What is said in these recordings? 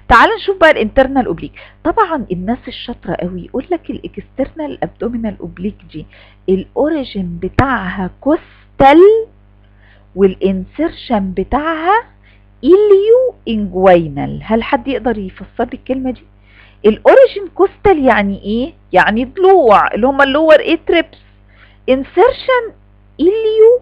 تعال نشوف بقى الانترنال اوبليك طبعا الناس الشاطره قوي يقول لك الاكسترنال ابدومينال اوبليك دي الاوريجين بتاعها كوستال والانسرشن بتاعها إليو انجوينال هل حد يقدر يفسر لي الكلمه دي الاوريجين كوستال يعني ايه يعني ضلوع اللي هم اللور ايه تريبس انسرشن إليو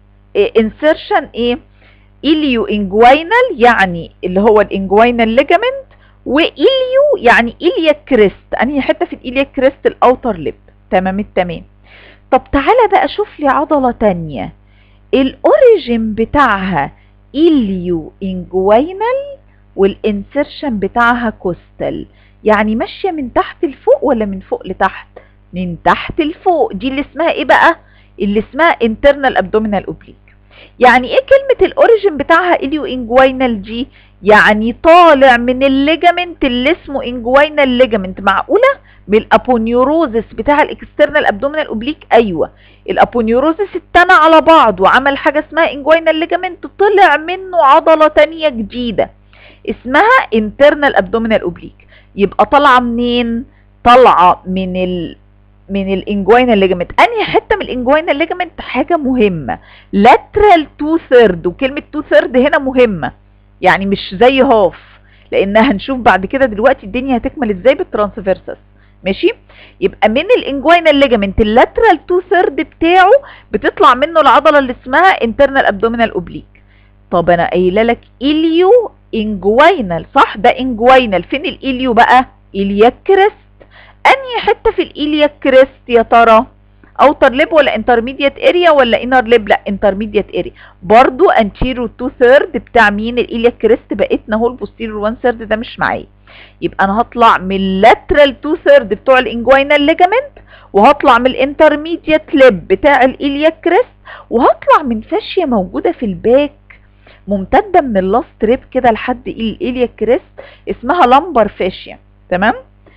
انسرشن ايه إليو انجوينال يعني اللي هو الانجوينال ليجامنت وإليو يعني إليا كريست أنهي حتة في الإليا كريست الأوتر ليب تمام التمام طب تعالى بقى شوف لي عضلة تانية الأوريجين بتاعها إليو انجوينال والانسرشن بتاعها كوستال يعني ماشية من تحت لفوق ولا من فوق لتحت من تحت لفوق دي اللي اسمها ايه بقى اللي اسمها internal abdominal oblique يعني ايه كلمة الاوريجين بتاعها اليو انجوينال دي يعني طالع من الليجامنت اللي اسمه انجوينال ليجامنت معقولة بالابونيوروزس بتاع الاكسترنال ابدومينال اوبليك ايوه الابونيوروزس اتنى على بعض وعمل حاجة اسمها انجوينال ليجامنت طلع منه عضلة تانية جديدة اسمها internal abdominal oblique يبقى طالعة منين طالعة من ال من الانجوينال ليجامنت انهي حته من الانجوينال ليجامنت حاجه مهمه لاترال تو ثيرد وكلمه تو ثيرد هنا مهمه يعني مش زي هاف لان هنشوف بعد كده دلوقتي الدنيا هتكمل ازاي بالترانسفيرسس ماشي يبقى من الانجوينال ليجامنت اللاترال تو ثيرد بتاعه بتطلع منه العضله اللي اسمها انترنال ابدومينال اوبليك طب انا قايله لك اليو انجوينال صح ده انجوينال فين الاليو بقى الياك كريست انهي حته في الإيليا كريست يا ترى اوتر ليب ولا انترميديت اريا ولا انر ليب لا انترميديت اريا برضو انتيرو 2 ثيرد بتاع مين الإيليا كريست بقيتنا اهو البوستيرور 1 ثيرد ده مش معايا يبقى انا هطلع من اللاترال 2 ثيرد بتوع الانجوينال ليجامنت وهطلع من الانترميديت ليب بتاع الإيليا كريست وهطلع من فاشيه موجوده في الباك ممتده من اللاست ريب كده لحد الإيليا كريست اسمها لمبر فاشيا تمام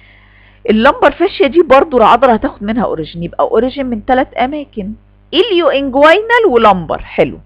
اللمبر فاشيا دي برضو العضله هتاخد منها اوريجين يبقى اوريجين من ثلاث اماكن اليو انجوينال ولمبر حلو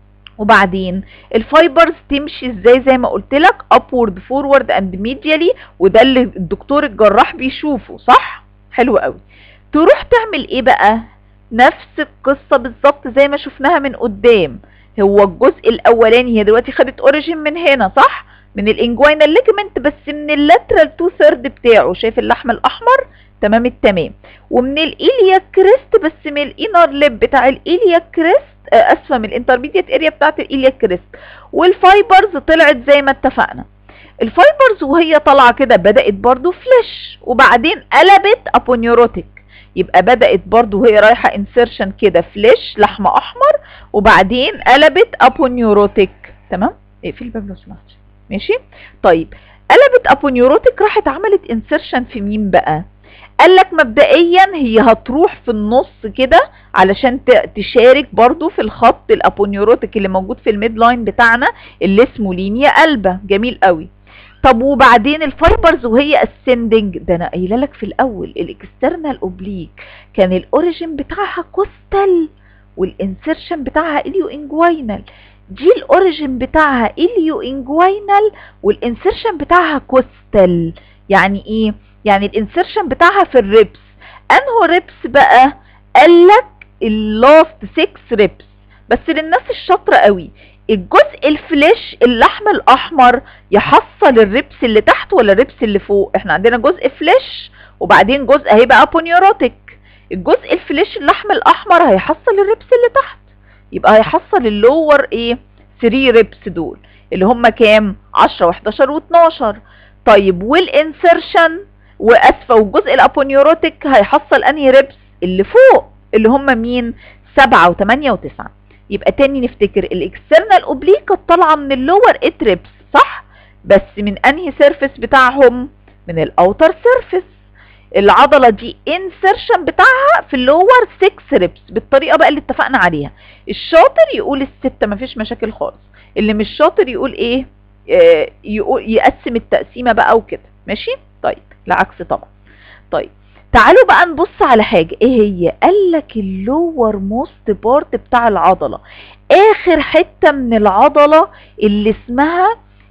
وبعدين الفايبرز تمشي ازاي زي ما قلت لك ابورد فورورد اند ميديالي وده اللي الدكتور الجراح بيشوفه صح حلو قوي تروح تعمل ايه بقى نفس القصه بالظبط زي ما شفناها من قدام هو الجزء الاولاني هي دلوقتي خدت اوريجين من هنا صح من الانجوينال ليجمنت بس من اللاترال تو ثيرد بتاعه شايف اللحم الاحمر تمام التمام ومن الإيليا كريست بس من الانر ليب بتاع الإيليا كريست آه اسفه من الانترميديت اريا بتاعت الإيليا كريست والفايبرز طلعت زي ما اتفقنا الفايبرز وهي طالعه كده بدات برضو فليش وبعدين قلبت ابونيوروتيك يبقى بدات برضو وهي رايحه انسيرشن كده فليش لحم احمر وبعدين قلبت ابونيوروتيك تمام اقفل الباب لو سمحت ماشي طيب قلبت ابونيوروتيك راحت عملت انسرشن في مين بقى قال لك مبدئيا هي هتروح في النص كده علشان تشارك برضو في الخط الابونيوروتيك اللي موجود في الميد لاين بتاعنا اللي اسمه لينيا قلبه جميل قوي طب وبعدين الفايبرز وهي اسندنج ده انا قايله لك في الاول الاكسترنال اوبليك كان الاوريجين بتاعها كوستال والانسرشن بتاعها اليو انجوينال دي الاوريجين بتاعها اليو انجوينال والانسرشن بتاعها كوستال يعني ايه يعني الانسرشن بتاعها في الريبس انهو ريبس بقى قال لك اللاست 6 ريبس بس للناس الشاطره قوي الجزء الفليش اللحم الاحمر يحصل الريبس اللي تحت ولا الريبس اللي فوق احنا عندنا جزء فليش وبعدين جزء هيبقى ابونيوروتيك الجزء الفليش اللحم الاحمر هيحصل الريبس اللي تحت يبقى هيحصل اللور ايه 3 ريبس دول اللي هم كام 10 و11 و12 طيب والانسرشن واسفه والجزء الابونيوروتيك هيحصل انهي ريبس اللي فوق اللي هم مين 7 و8 و9 يبقى تاني نفتكر الاكسترنال اوبليك طالعه من اللور 8 ريبس صح بس من انهي سيرفيس بتاعهم من الاوتر سيرفيس العضلة دي انسرشن بتاعها في اللور 6 ريبس بالطريقة بقى اللي اتفقنا عليها الشاطر يقول الستة مفيش مشاكل خالص اللي مش شاطر يقول ايه آه يقول يقسم التقسيمة بقى وكده ماشي طيب العكس طبعا طيب تعالوا بقى نبص على حاجة ايه هي قال لك اللور موست بارت بتاع العضلة اخر حتة من العضلة اللي اسمها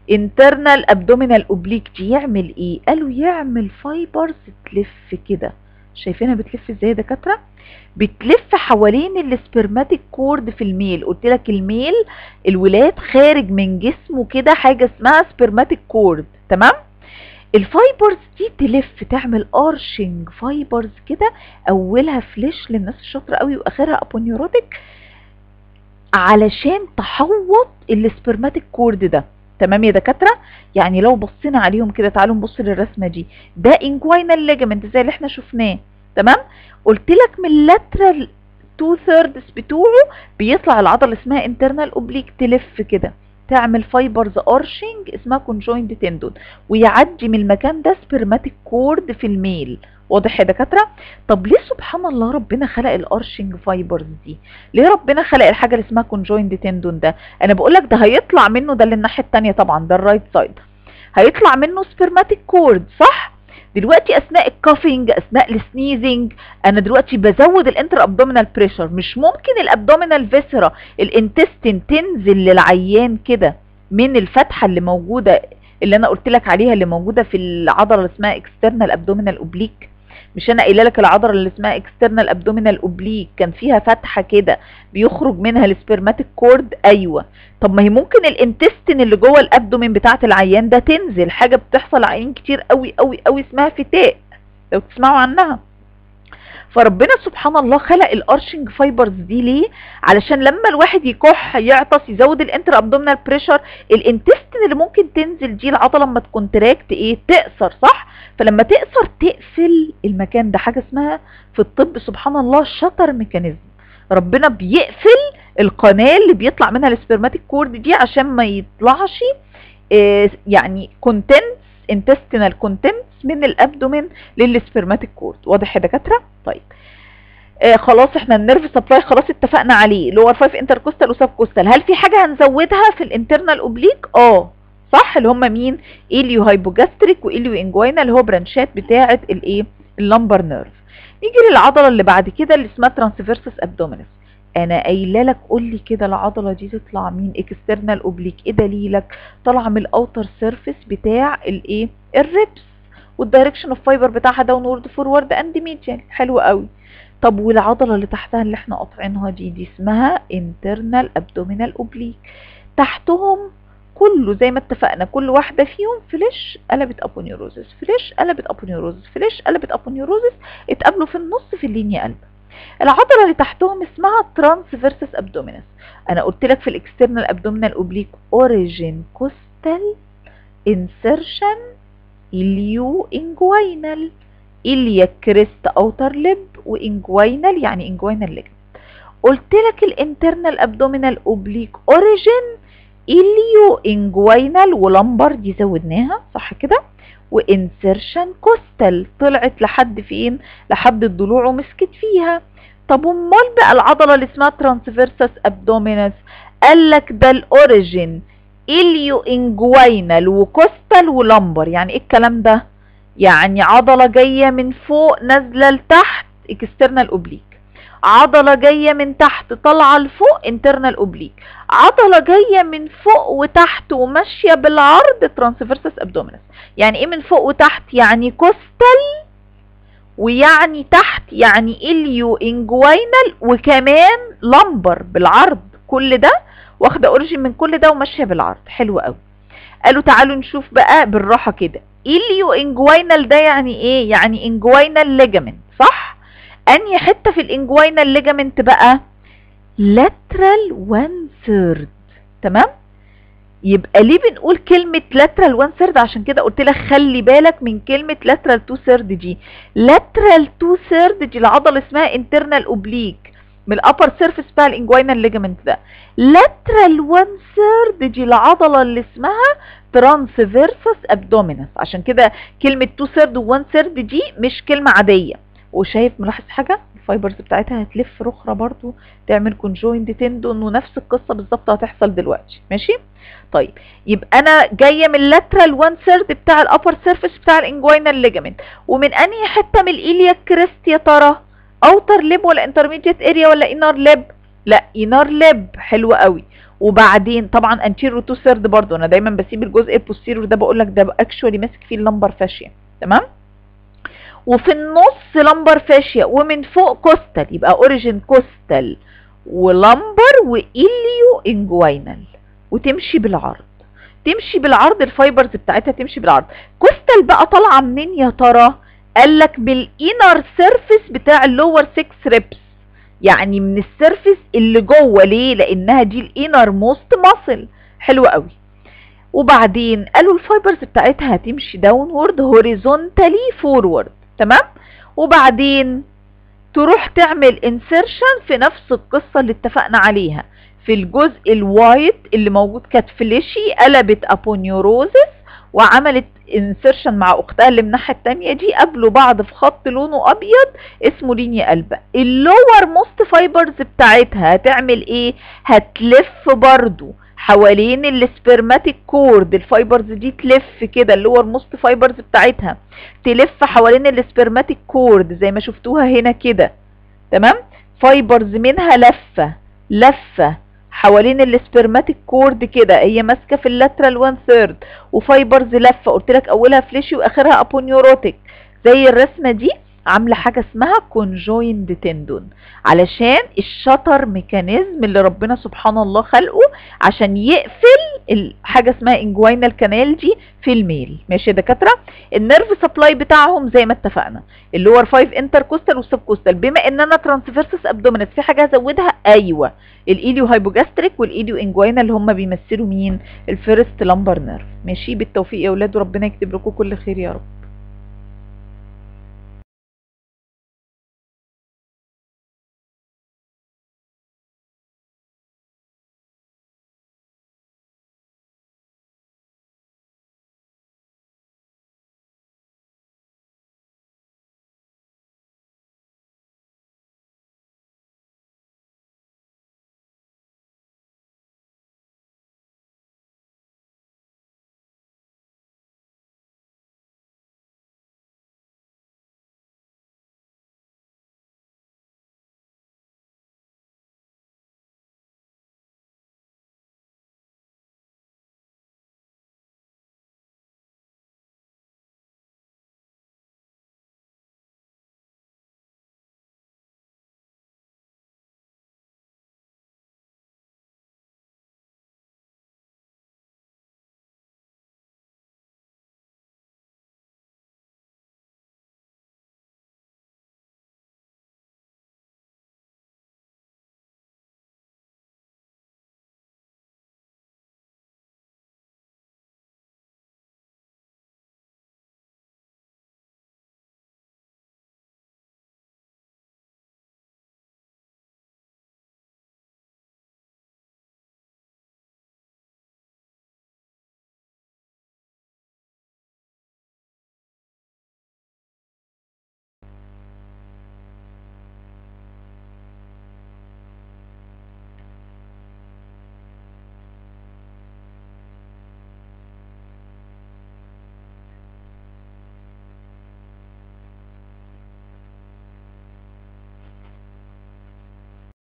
internal abdominal oblique دي يعمل ايه قالوا يعمل فايبرز تلف كده شايفينها بتلف ازاي يا دكاتره بتلف حوالين السبرماتيك كورد في الميل قلت لك الميل الولاد خارج من جسمه كده حاجه اسمها سبرماتيك كورد تمام الفايبرز دي تلف تعمل ارشنج فايبرز كده اولها فليش للناس الشاطره قوي واخرها ابونيوروتيك علشان تحوط السبرماتيك كورد ده تمام يا دكاتره يعني لو بصينا عليهم كده تعالوا نبص للرسمه دي ده انجوينال ليجامنت زي اللي احنا شفناه تمام قلت لك من اللاترال تو ثيردز بتوعه بيطلع العضله اسمها انترنال اوبليك تلف كده تعمل فايبرز ارشنج اسمها كونجوينت تندون ويعدي من المكان ده سبرماتيك كورد في الميل واضح يا دكاتره طب ليه سبحان الله ربنا خلق الارشنج فايبرز دي ليه ربنا خلق الحاجه اللي اسمها كونجوينت تندون ده انا بقول لك ده هيطلع منه ده اللي الناحيه الثانيه طبعا ده الرايت سايد هيطلع منه سبرماتيك كورد صح دلوقتي اثناء الكافينج اثناء السنيزنج انا دلوقتي بزود الانتر ابدومينال بريشر مش ممكن الابدومينال فيسرا الانتستين تنزل للعيان كده من الفتحه اللي موجوده اللي انا قلت لك عليها اللي موجوده في العضله اللي اسمها اكسترنال ابدومينال اوبليك مش انا قايله لك العضله اللي اسمها اكسترنال ابدومينال اوبليك كان فيها فتحه كده بيخرج منها السبرماتيك كورد ايوه طب ما هي ممكن الانتستين اللي جوه الابدومين بتاعه العيان ده تنزل حاجه بتحصل عيان كتير قوي قوي قوي اسمها فتاء لو تسمعوا عنها فربنا سبحان الله خلق الارشنج فايبرز دي ليه علشان لما الواحد يكح يعطس يزود الانتر ابدومينال بريشر الانتستين اللي ممكن تنزل دي العضله لما تكونتراكت ايه تقصر صح فلما تقصر تقفل المكان ده حاجه اسمها في الطب سبحان الله شطر ميكانيزم ربنا بيقفل القناه اللي بيطلع منها السبرماتيك كورد دي عشان ما يطلعش آه يعني كونتنتس انتستينال كونتنتس من الابدومين للسبرماتيك كورد واضح يا دكاتره طيب آه خلاص احنا النيرف سبلاي خلاص اتفقنا عليه اللي هو 5 انتركوستال وسب كوستال هل في حاجه هنزودها في الانترنال اوبليك اه صح اللي هم مين اليو هايبوجاستريك واليو انجوينا اللي هو برانشات بتاعه الايه اللمبر نيرف نيجي للعضله اللي بعد كده اللي اسمها ترانسفيرسس ابدومينس انا قايله لك قول لي كده العضله دي تطلع مين اكسترنال اوبليك ايه دليلك طالعه من الاوتر سيرفيس بتاع الايه الريبس والدايركشن اوف فايبر بتاعها داونورد فورورد اند ميديال حلو قوي طب والعضله اللي تحتها اللي احنا قاطعينها دي دي اسمها انترنال ابدومينال اوبليك تحتهم كله زي ما اتفقنا كل واحده فيهم فليش قلبت ابونيوروزس فليش قلبت ابونيوروزس فليش قلبت ابونيوروزس اتقابلوا في النص في اللينيا قلب العضله اللي تحتهم اسمها ترانسفيرسس ابدومينس انا قلت لك في الاكسترنال ابدومينال اوبليك اوريجين كوستال انسرشن اليو انجوينال إليا كريست اوتر لب وانجوينال يعني انجوينال ليجمنت قلت لك الانترنال ابدومينال اوبليك اوريجين اليو انجوينال ولمبر دي زودناها صح كده وانسرشن كوستال طلعت لحد فين لحد الضلوع ومسكت فيها طب امال بقى العضله اللي اسمها ترانسفيرسس ابدومينس قال لك ده الاوريجين اليو انجوينال وكوستال ولمبر يعني ايه الكلام ده يعني عضله جايه من فوق نازله لتحت اكسترنال اوبليك عضله جايه من تحت طالعه لفوق انترنال اوبليك عضله جايه من فوق وتحت وماشيه بالعرض ترانسفيرسس ابدومينس يعني ايه من فوق وتحت يعني كوستال ويعني تحت يعني اليو انجوينال وكمان لمبر بالعرض كل ده واخده اوريجين من كل ده وماشيه بالعرض حلو قوي قالوا تعالوا نشوف بقى بالراحه كده اليو انجوينال ده يعني ايه يعني انجوينال ليجامنت صح انهي حته في الانجوينال ليجامنت بقى lateral one third تمام يبقى ليه بنقول كلمة lateral one third عشان كده قلت لك خلي بالك من كلمة lateral two third دي lateral two third دي العضلة اسمها internal oblique من الابر سيرفيس بتاع الانجوينال ليجامنت ده lateral one third دي العضلة اللي اسمها transversus abdominis عشان كده كلمة two third و one third دي مش كلمة عادية وشايف ملاحظ حاجة الفايبرز بتاعتها هتلف رخرة برضو تعمل كونجوينت تندون ونفس القصة بالظبط هتحصل دلوقتي ماشي طيب يبقى انا جاية من اللاترال 1 ثيرد بتاع الابر سيرفيس بتاع الانجوينال ليجامنت ومن انهي حتة من الايليا كريست يا ترى اوتر ليب ولا انترميديت اريا ولا انر ليب لا انر ليب حلو قوي وبعدين طبعا anterior تو third برضو انا دايما بسيب الجزء البوستيرور ده بقول لك ده اكشولي ماسك فيه اللمبر فاشيا تمام وفي النص لمبر فاشيا ومن فوق كوستال يبقى اوريجين كوستال ولمبر واليو انجوينال وتمشي بالعرض تمشي بالعرض الفايبرز بتاعتها تمشي بالعرض كوستال بقى طالعه منين يا ترى قال لك بالانر سيرفيس بتاع اللور 6 ريبس يعني من السيرفيس اللي جوه ليه لانها دي الانر موست ماسل حلو قوي وبعدين قالوا الفايبرز بتاعتها هتمشي داونورد هوريزونتالي فورورد تمام وبعدين تروح تعمل انسيرشن في نفس القصة اللي اتفقنا عليها في الجزء الوايت اللي موجود كانت فليشي قلبت ابونيوروزس وعملت انسيرشن مع اختها اللي من الناحيه التانية دي قابلوا بعض في خط لونه ابيض اسمه لينيا قلبة اللور موست فايبرز بتاعتها هتعمل ايه هتلف برضو حوالين السبرماتيك كورد الفايبرز دي تلف كده اللور موست فايبرز بتاعتها تلف حوالين السبرماتيك كورد زي ما شفتوها هنا كده تمام فايبرز منها لفه لفه حوالين السبرماتيك كورد كده هي ماسكه في اللاترال 1 ثيرد وفايبرز لفه قلت لك اولها فليشي واخرها ابونيوروتيك زي الرسمه دي عامله حاجه اسمها كونجويند تندون علشان الشطر ميكانيزم اللي ربنا سبحان الله خلقه عشان يقفل حاجه اسمها انجوينال كانال دي في الميل ماشي يا دكاتره النيرف سبلاي بتاعهم زي ما اتفقنا اللي هو 5 انتر كوستال والسب كوستال بما ان انا ترانسفيرسس ابدومينس في حاجه هزودها ايوه الايليو هايبوجاستريك والايليو انجوينا اللي هم بيمثلوا مين الفيرست لامبر نيرف ماشي بالتوفيق يا اولاد وربنا يكتب لكم كل خير يا رب